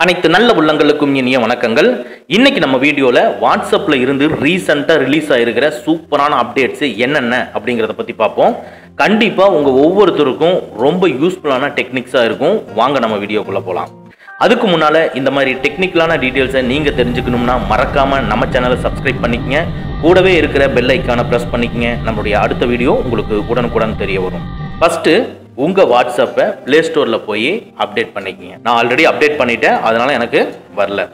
அனைத்து நல்ல உள்ளங்களுக்கும் இனிய வணக்கங்கள் இன்னைக்கு நம்ம வீடியோல வாட்ஸ்அப்ல இருந்து ரீசெண்டா ரிலீஸ் ஆயிருக்கிற சூப்பரான அப்டேட்ஸ் என்னென்ன அப்படிங்கறத பத்தி பார்ப்போம் கண்டிப்பா உங்க ஒவ்வொருத்தருக்கும் ரொம்ப யூஸ்ஃபுல்லான டெக்னிக்ஸா இருக்கும் வாங்க நம்ம வீடியோக்குள்ள போலாம் அதுக்கு முன்னால இந்த மாதிரி டெக்னிக்கலான டீடைல்ஸை நீங்க தெரிஞ்சுக்கணும்னா மறக்காம நம்ம சேனலை சப்ஸ்கிரைப் பண்ணிக்கங்க கூடவே இருக்கிற பெல் ஐக்கானை பிரஸ் பண்ணிக்கங்க நம்மளுடைய அடுத்த வீடியோ உங்களுக்கு உடனுக்குடன் தெரிய வரும் ஃபர்ஸ்ட் உங்க வாட்ஸ்அப்பை பிளே ஸ்டோர்ல போய் அப்டேட் பண்ணிக்கங்க நான் ஆல்ரெடி அப்டேட் பண்ணிட்டேன் அதனால எனக்கு வரல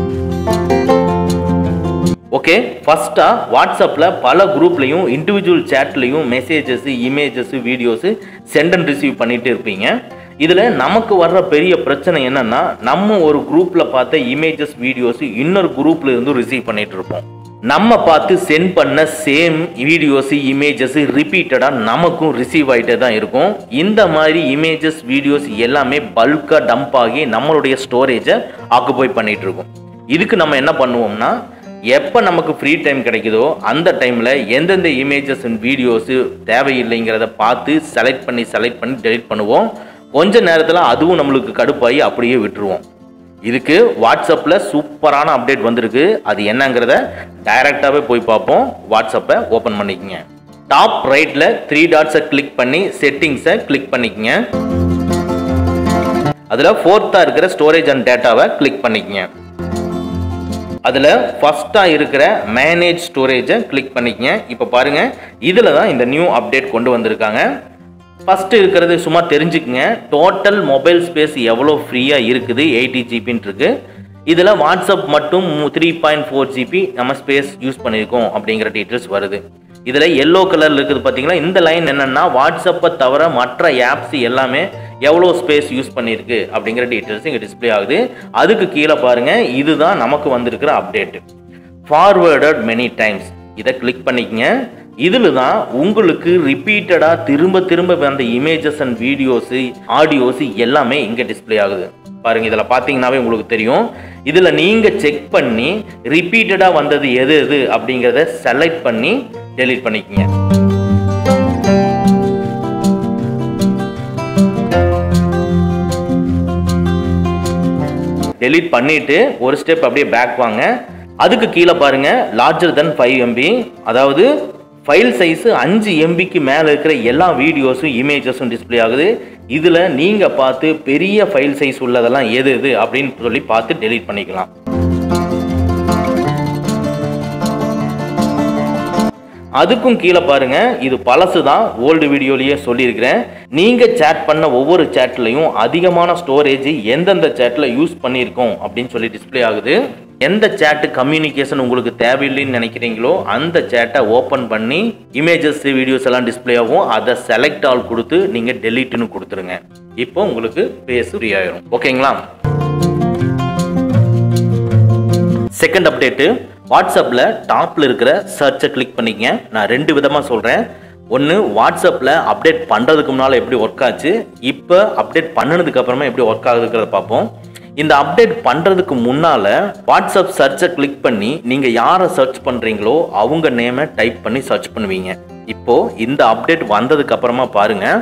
ஓகே ஃபர்ஸ்டா வாட்ஸ்அப்பில் பல குரூப்லையும் இண்டிவிஜுவல் சேட்லையும் messages images videos sent and receive பண்ணிட்டு இருப்பீங்க இதில் நமக்கு வர்ற பெரிய பிரச்சனை என்னன்னா நம்ம ஒரு குரூப்பில் பார்த்த இமேஜஸ் வீடியோஸ் இன்னொரு குரூப்ல இருந்து ரிசீவ் பண்ணிட்டு இருப்போம் நம்ம பார்த்து சென்ட் பண்ண சேம் வீடியோஸ் இமேஜஸ் ரிப்பீட்டடாக நமக்கும் ரிசீவ் ஆகிட்டே தான் இருக்கும் இந்த மாதிரி இமேஜஸ் வீடியோஸ் எல்லாமே பல்காக டம்ப் ஆகி நம்மளுடைய ஸ்டோரேஜை ஆக்குபை பண்ணிட்டு இருக்கும் இதுக்கு நம்ம என்ன பண்ணுவோம்னா எப்போ நமக்கு ஃப்ரீ டைம் கிடைக்குதோ அந்த டைமில் எந்தெந்த இமேஜஸ் அண்ட் வீடியோஸு தேவையில்லைங்கிறத பார்த்து செலக்ட் பண்ணி செலக்ட் பண்ணி டெலிட் பண்ணுவோம் கொஞ்ச நேரத்தில் அதுவும் நம்மளுக்கு கடுப்பாகி அப்படியே விட்டுருவோம் இதுக்கு வாட்ஸ்அப்பில் சூப்பரான அப்டேட் வந்திருக்கு அது என்னங்கிறத டைரெக்டாகவே போய் பார்ப்போம் வாட்ஸ்அப்பை ஓப்பன் பண்ணிக்கங்க டாப் ரைட்டில் த்ரீ டாட்ஸை கிளிக் பண்ணி செட்டிங்ஸை கிளிக் பண்ணிக்கங்க அதில் ஃபோர்த்தாக இருக்கிற ஸ்டோரேஜ் அண்ட் டேட்டாவை கிளிக் பண்ணிக்கங்க அதில் ஃபஸ்ட்டாக இருக்கிற மேனேஜ் ஸ்டோரேஜை கிளிக் பண்ணிக்கங்க இப்போ பாருங்கள் இதில் தான் இந்த நியூ அப்டேட் கொண்டு வந்திருக்காங்க ஃபஸ்ட்டு இருக்கிறது சும்மா தெரிஞ்சுக்குங்க டோட்டல் மொபைல் ஸ்பேஸ் எவ்வளோ ஃப்ரீயாக இருக்குது எயிட்டி ஜிபின்னு இருக்கு இதில் வாட்ஸ்அப் மட்டும் த்ரீ பாயிண்ட் ஃபோர் ஜிபி நம்ம ஸ்பேஸ் யூஸ் பண்ணியிருக்கோம் அப்படிங்கிற டீட்டெயில்ஸ் வருது இதில் எல்லோ கலரில் இருக்குது பார்த்தீங்களா இந்த லைன் என்னென்னா வாட்ஸ்அப்பை தவிர மற்ற ஆப்ஸ் எல்லாமே எவ்வளோ ஸ்பேஸ் யூஸ் பண்ணியிருக்கு அப்படிங்கிற டீட்டெயில்ஸ் இங்கே டிஸ்ப்ளே ஆகுது அதுக்கு கீழே பாருங்கள் இதுதான் நமக்கு வந்திருக்கிற அப்டேட்டு ஃபார்வேர்டட் மெனி டைம்ஸ் இதை கிளிக் பண்ணிக்கங்க இதில் தான் உங்களுக்கு ரிப்பீட்டடாக திரும்ப திரும்ப வந்த இமேஜஸ் அண்ட் வீடியோஸு ஆடியோஸு எல்லாமே இங்கே டிஸ்ப்ளே ஆகுது பாருங்க இதில் பார்த்தீங்கன்னாவே உங்களுக்கு தெரியும் இதில் நீங்கள் செக் பண்ணி ரிப்பீட்டடாக வந்தது எது எது அப்படிங்கிறத செலக்ட் பண்ணி டெலீட் பண்ணிக்கங்க டெலீட் பண்ணிட்டு ஒரு ஸ்டெப் அப்படியே பேக் வாங்க அதுக்கு கீழே பாருங்க லார்ஜர் தென் ஃபைவ் எம்பி அதாவது ஃபைல் சைஸு அஞ்சு எம்பிக்கு மேலே இருக்கிற எல்லா வீடியோஸும் இமேஜஸும் டிஸ்ப்ளே ஆகுது இதில் நீங்கள் பார்த்து பெரிய ஃபைல் சைஸ் உள்ளதெல்லாம் எது எது அப்படின்னு சொல்லி பார்த்து டெலீட் பண்ணிக்கலாம் அதுக்கும் கீழே பாருங்க இது பழசு தான் ஓல்டு வீடியோலயே சொல்லியிருக்கிறேன் நீங்க சேட் பண்ண ஒவ்வொரு சேட்லையும் அதிகமான ஸ்டோரேஜ் எந்தெந்த சேட்ல யூஸ் பண்ணியிருக்கோம் அப்படின்னு சொல்லி டிஸ்ப்ளே ஆகுது எந்த சேட்டு கம்யூனிகேஷன் உங்களுக்கு தேவையில்லைன்னு நினைக்கிறீங்களோ அந்த சேட்டை ஓப்பன் பண்ணி இமேஜஸ் வீடியோஸ் எல்லாம் டிஸ்ப்ளே ஆகும் அதை செலக்ட் ஆல் கொடுத்து நீங்க டெலீட்னு கொடுத்துருங்க இப்போ உங்களுக்கு பேஸ் ஃப்ரீ ஆயிரும் ஓகேங்களா செகண்ட் அப்டேட்டு வாட்ஸ்அப்பில் டாப்பில் இருக்கிற சர்ச்சை கிளிக் பண்ணிக்கங்க நான் ரெண்டு விதமாக சொல்கிறேன் ஒன்று வாட்ஸ்அப்பில் அப்டேட் பண்ணுறதுக்கு முன்னால் எப்படி ஒர்க் ஆச்சு இப்போ அப்டேட் பண்ணினதுக்கு அப்புறமா எப்படி ஒர்க் ஆகுதுங்கிறத பார்ப்போம் இந்த அப்டேட் பண்ணுறதுக்கு முன்னால் வாட்ஸ்அப் சர்ச்சை கிளிக் பண்ணி நீங்கள் யாரை சர்ச் பண்ணுறீங்களோ அவங்க நேமை டைப் பண்ணி சர்ச் பண்ணுவீங்க இப்போது இந்த அப்டேட் வந்ததுக்கு அப்புறமா பாருங்கள்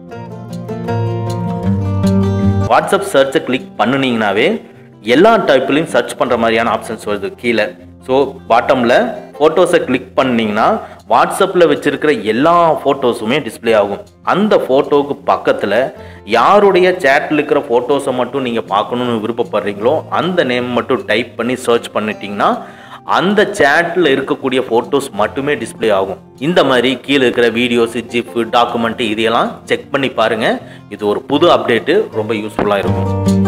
வாட்ஸ்அப் சர்ச்சை கிளிக் பண்ணுனீங்கனாவே எல்லா டைப்லையும் சர்ச் பண்ணுற மாதிரியான ஆப்ஷன்ஸ் வருது கீழே ஸோ பாட்டமில் ஃபோட்டோஸை கிளிக் பண்ணிங்கன்னா வாட்ஸ்அப்பில் வச்சுருக்கிற எல்லா ஃபோட்டோஸுமே டிஸ்ப்ளே ஆகும் அந்த ஃபோட்டோவுக்கு பக்கத்தில் யாருடைய சேட்டில் இருக்கிற ஃபோட்டோஸை மட்டும் நீங்கள் பார்க்கணுன்னு விருப்பப்படுறீங்களோ அந்த நேம் மட்டும் டைப் பண்ணி சர்ச் பண்ணிட்டீங்கன்னா அந்த சேட்டில் இருக்கக்கூடிய ஃபோட்டோஸ் மட்டுமே டிஸ்ப்ளே ஆகும் இந்த மாதிரி கீழே இருக்கிற வீடியோஸ் ஜிப் டாக்குமெண்ட் இதையெல்லாம் செக் பண்ணி பாருங்கள் இது ஒரு புது அப்டேட்டு ரொம்ப யூஸ்ஃபுல்லாக இருக்கும்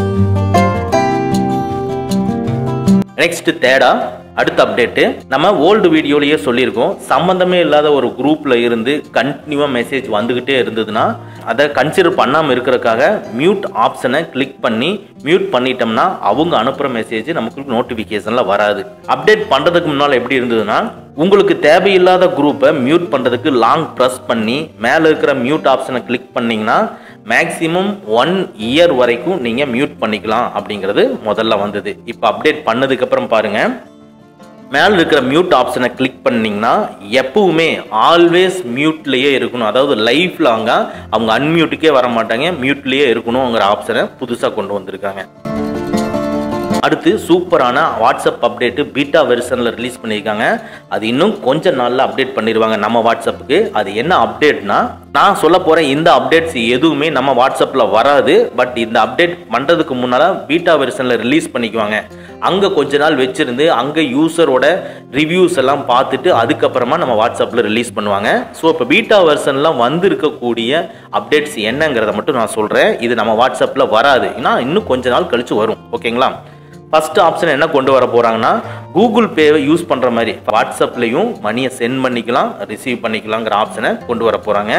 நெக்ஸ்ட் தேடா அடுத்த அப்டேட்டு நம்ம ஓல்டு வீடியோலயே சொல்லியிருக்கோம் சம்மந்தமே இல்லாத ஒரு குரூப்ல இருந்து கண்டினியூவா மெசேஜ் வந்துகிட்டே இருந்ததுன்னா அதை கன்சிடர் பண்ணாமல் இருக்கிறதுக்காக மியூட் ஆப்ஷனை கிளிக் பண்ணி மியூட் பண்ணிட்டோம்னா அவங்க அனுப்புகிற மெசேஜ் நமக்கு நோட்டிஃபிகேஷனில் வராது அப்டேட் பண்ணுறதுக்கு முன்னால் எப்படி இருந்ததுன்னா உங்களுக்கு தேவையில்லாத குரூப்பை மியூட் பண்ணுறதுக்கு லாங் ப்ரெஸ் பண்ணி மேலே இருக்கிற மியூட் ஆப்ஷனை கிளிக் பண்ணிங்கன்னா மேக்ஸிமம் ஒன் இயர் வரைக்கும் நீங்கள் மியூட் பண்ணிக்கலாம் அப்படிங்கிறது முதல்ல வந்தது இப்போ அப்டேட் பண்ணதுக்கப்புறம் பாருங்கள் மேலே இருக்கிற மியூட் ஆப்ஷனை கிளிக் பண்ணிங்கன்னா எப்பவுமே ஆல்வேஸ் மியூட்லேயே இருக்கணும் அதாவது லைஃப் லாங்காக அவங்க அன்மியூட்டுக்கே வர மாட்டாங்க மியூட்லேயே இருக்கணுங்கிற ஆப்ஷனை புதுசாக கொண்டு வந்திருக்காங்க அடுத்து சூப்பரான வாட்ஸ்அப் அப்டேட்டு பீட்டா வெர்ஷனில் ரிலீஸ் பண்ணியிருக்காங்க அது இன்னும் கொஞ்ச நாளில் அப்டேட் பண்ணிடுவாங்க நம்ம வாட்ஸ்அப்புக்கு அது என்ன அப்டேட்னா நான் சொல்ல போகிறேன் இந்த அப்டேட்ஸ் எதுவுமே நம்ம வாட்ஸ்அப்பில் வராது பட் இந்த அப்டேட் பண்ணுறதுக்கு முன்னால் பீட்டா வெர்ஷனில் ரிலீஸ் பண்ணிக்குவாங்க அங்கே கொஞ்ச நாள் வச்சிருந்து அங்கே யூசரோட ரிவ்யூஸ் எல்லாம் பார்த்துட்டு அதுக்கப்புறமா நம்ம வாட்ஸ்அப்பில் ரிலீஸ் பண்ணுவாங்க ஸோ இப்போ பீட்டா வெர்ஷன்லாம் வந்திருக்கக்கூடிய அப்டேட்ஸ் என்னங்கிறத மட்டும் நான் சொல்கிறேன் இது நம்ம வாட்ஸ்அப்பில் வராது ஏன்னா இன்னும் கொஞ்ச நாள் கழிச்சு வரும் ஓகேங்களா ஃபர்ஸ்ட் ஆப்ஷன் என்ன கொண்டு வர போகிறாங்கன்னா கூகுள் பேவை யூஸ் பண்ணுற மாதிரி வாட்ஸ்அப்லேயும் மணியை சென்ட் பண்ணிக்கலாம் ரிசீவ் பண்ணிக்கலாங்கிற ஆப்ஷனை கொண்டு வர போகிறாங்க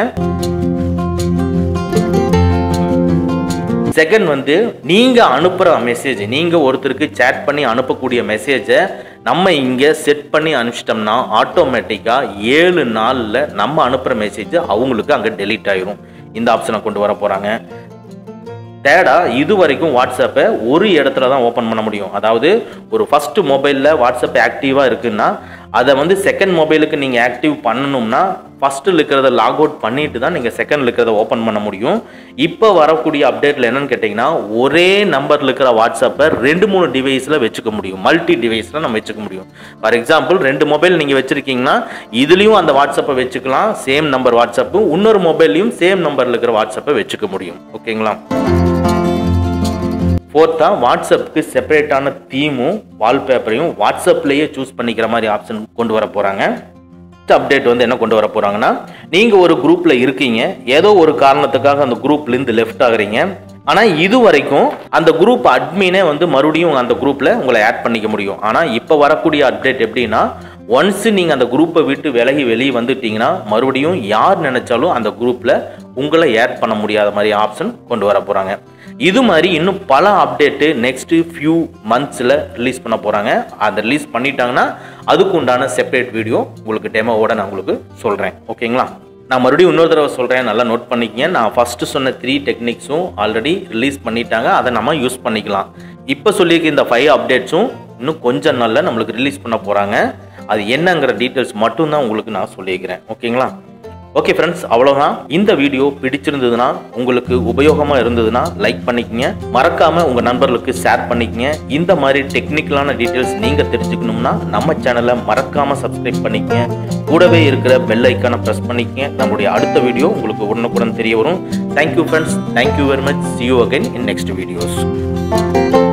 செகண்ட் வந்து நீங்கள் அனுப்புகிற மெசேஜ் நீங்கள் ஒருத்தருக்கு சேட் பண்ணி அனுப்பக்கூடிய மெசேஜை நம்ம இங்கே செட் பண்ணி அனுப்பிச்சிட்டோம்னா ஆட்டோமேட்டிக்காக ஏழு நாளில் நம்ம அனுப்புகிற மெசேஜ் அவங்களுக்கு அங்கே டெலீட் ஆயிரும் இந்த ஆப்ஷனை கொண்டு வர போகிறாங்க தேடா இது வரைக்கும் வாட்ஸ்அப்பை ஒரு இடத்துல தான் ஓப்பன் பண்ண முடியும் அதாவது ஒரு ஃபர்ஸ்ட் மொபைலில் வாட்ஸ்அப் ஆக்டிவாக இருக்குன்னா அதை வந்து செகண்ட் மொபைலுக்கு நீங்கள் ஆக்டிவ் பண்ணணும்னா ஃபஸ்ட்டில் இருக்கிறத லாக் அவுட் பண்ணிட்டு தான் நீங்கள் செகண்டில் இருக்கிறத ஓப்பன் பண்ண முடியும் இப்போ வரக்கூடிய அப்டேட்டில் என்னன்னு கேட்டிங்கன்னா ஒரே நம்பரில் இருக்கிற வாட்ஸ்அப்பை ரெண்டு மூணு டிவைஸில் வச்சுக்க முடியும் மல்டி டிவைஸில் நம்ம வச்சுக்க முடியும் ஃபார் எக்ஸாம்பிள் ரெண்டு மொபைல் நீங்கள் வச்சுருக்கீங்கன்னா இதுலேயும் அந்த வாட்ஸ்அப்பை வச்சுக்கலாம் சேம் நம்பர் வாட்ஸ்அப்பும் இன்னொரு மொபைல்லையும் சேம் நம்பரில் இருக்கிற வாட்ஸ்அப்பை வச்சுக்க முடியும் ஓகேங்களா ஃபோர்த்தா வாட்ஸ்அப்புக்கு செப்பரேட்டான தீமும் வால்பேப்பரையும் வாட்ஸ்அப்லேயே சூஸ் பண்ணிக்கிற மாதிரி ஆப்ஷன் கொண்டு வர போகிறாங்க நெக்ஸ்ட் அப்டேட் வந்து என்ன கொண்டு வர போகிறாங்கன்னா நீங்கள் ஒரு குரூப்பில் இருக்கீங்க ஏதோ ஒரு காரணத்துக்காக அந்த குரூப்லேருந்து லெஃப்ட் ஆகுறீங்க ஆனால் இது வரைக்கும் அந்த குரூப் அட்மினே வந்து மறுபடியும் அந்த குரூப்பில் உங்களை ஆட் பண்ணிக்க முடியும் ஆனால் இப்போ வரக்கூடிய அப்டேட் எப்படின்னா ஒன்ஸ் நீங்கள் அந்த குரூப்பை விட்டு விலகி வெளியே வந்துட்டீங்கன்னா மறுபடியும் யார் நினைச்சாலும் அந்த குரூப்பில் உங்களை ஆட் பண்ண முடியாத மாதிரி ஆப்ஷன் கொண்டு வர போகிறாங்க இது மாதிரி இன்னும் பல அப்டேட்டு நெக்ஸ்ட்டு ஃபியூ மந்த்ஸில் ரிலீஸ் பண்ண போகிறாங்க அதை ரிலீஸ் பண்ணிட்டாங்கன்னா அதுக்கு உண்டான செப்பரேட் வீடியோ உங்களுக்கு டெமோவோட நான் உங்களுக்கு சொல்கிறேன் ஓகேங்களா நான் மறுபடியும் இன்னொரு தடவை சொல்கிறேன் நல்லா நோட் பண்ணிக்கங்க நான் ஃபஸ்ட்டு சொன்ன த்ரீ டெக்னிக்ஸும் ஆல்ரெடி ரிலீஸ் பண்ணிட்டாங்க அதை நம்ம யூஸ் பண்ணிக்கலாம் இப்போ சொல்லியிருக்க இந்த ஃபைவ் அப்டேட்ஸும் இன்னும் கொஞ்ச நாளில் நம்மளுக்கு ரிலீஸ் பண்ண போகிறாங்க அது என்னங்கிற டீட்டெயில்ஸ் மட்டும்தான் உங்களுக்கு நான் சொல்லியிருக்கிறேன் ஓகேங்களா ஓகே ஃப்ரெண்ட்ஸ் அவ்வளோதான் இந்த வீடியோ பிடிச்சிருந்ததுன்னா உங்களுக்கு உபயோகமாக இருந்ததுன்னா லைக் பண்ணிக்கங்க மறக்காம உங்க நண்பர்களுக்கு ஷேர் பண்ணிக்கங்க இந்த மாதிரி டெக்னிக்கலான டீட்டெயில்ஸ் நீங்க தெரிஞ்சுக்கணும்னா நம்ம சேனலை மறக்காம சப்ஸ்கிரைப் பண்ணிக்கங்க கூடவே இருக்கிற பெல் ஐக்கானை ப்ரெஸ் பண்ணிக்கங்க நம்மளுடைய அடுத்த வீடியோ உங்களுக்கு உடனுக்குடன் தெரிய வரும் thank you friends thank you very much see you again in next videos